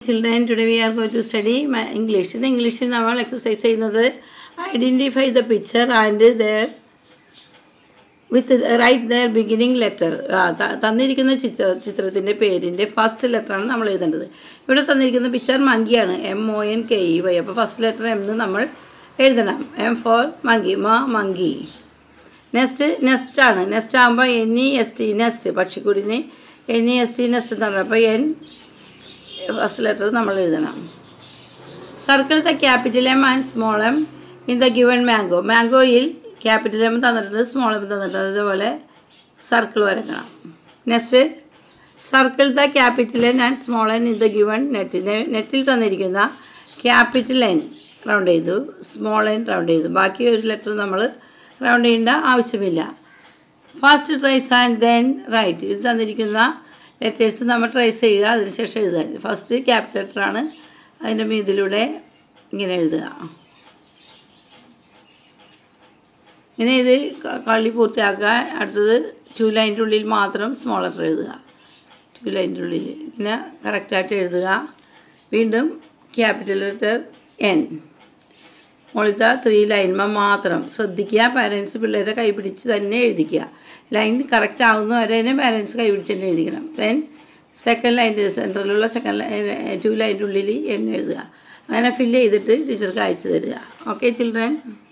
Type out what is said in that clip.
children today we are going to study English ഇത് ഇംഗ്ലീഷിൽ നമ്മൾ എക്സസൈസ് ചെയ്യുന്നത് identify the picture and there with write their beginning letter തന്നിരിക്കുന്ന ചിത്ര ചിത്രത്തിൻ്റെ പേരിൻ്റെ ഫസ്റ്റ് ലെറ്ററാണ് നമ്മൾ എഴുതേണ്ടത് ഇവിടെ തന്നിരിക്കുന്ന പിക്ചർ മങ്കിയാണ് M O N K E Y അപ്പോൾ ഫസ്റ്റ് ലെറ്റർ എം എന്ന് നമ്മൾ എഴുതണം എം ഫോർ മങ്കി മ മങ്കി നെക്സ്റ്റ് നെക്സ്റ്റ് ആണ് നെക്സ്റ്റ് ആകുമ്പോൾ N E S T next പക്ഷിക്കുടിന് N E S T next എന്ന് പറഞ്ഞാൽ അപ്പോൾ എൻ ഫസ്റ്റ് ലെറ്റർ നമ്മൾ എഴുതണം circle the capital M and small M in the given mango മാംഗോയിൽ ക്യാപിറ്റൽ എം തന്നിട്ടുണ്ട് സ്മോൾ എം തന്നിട്ടുണ്ട് അതുപോലെ സർക്കിൾ വരക്കണം next circle the capital N and small N in the given net നെറ്റിൽ തന്നിരിക്കുന്ന capital N round ചെയ്തു small N round ചെയ്തു ബാക്കി ഒരു ലെറ്റർ നമ്മൾ റൗണ്ട് ചെയ്യേണ്ട ആവശ്യമില്ല first trace and then write ഇത് തന്നിരിക്കുന്ന ലെറ്റേഴ്സ് നമ്മൾ ട്രേസ് ചെയ്യുക അതിനുശേഷം എഴുതുക ഫസ്റ്റ് ക്യാപിറ്റൽ ലെറ്ററാണ് അതിൻ്റെ മീതിലൂടെ ഇങ്ങനെ എഴുതുക ഇങ്ങനെ ഇത് ക- കളി പൂർത്തിയാക്കുക അടുത്തത് ടു ലൈൻ്റെ ഉള്ളിൽ മാത്രം സ്മോൾ ലെറ്റർ എഴുതുക ടു ലൈൻ്റെ ഉള്ളിൽ ഇങ്ങനെ കറക്റ്റായിട്ട് എഴുതുക വീണ്ടും ക്യാപിറ്റൽ ലെറ്റർ എൻ മുകളിലത്തെ ത്രീ ലൈൻമ മാത്രം ശ്രദ്ധിക്കുക പാരൻസ് പിള്ളേരെ കൈ പിടിച്ച് തന്നെ എഴുതിക്കുക ലൈൻ കറക്റ്റ് ആവുന്ന വരെ തന്നെ പാരൻസ് കൈ പിടിച്ച് തന്നെ എഴുതിക്കണം ദെൻ സെക്കൻഡ് ലൈൻ്റെ സെൻറ്ററിലുള്ള സെക്കൻഡ് ലൈൻ ടു ലൈൻ്റെ ഉള്ളിൽ എൻ എഴുതുക അങ്ങനെ ഫില്ല് ചെയ്തിട്ട് ടീച്ചർക്ക് അയച്ചു തരിക ഓക്കെ ചിൽഡ്രൻ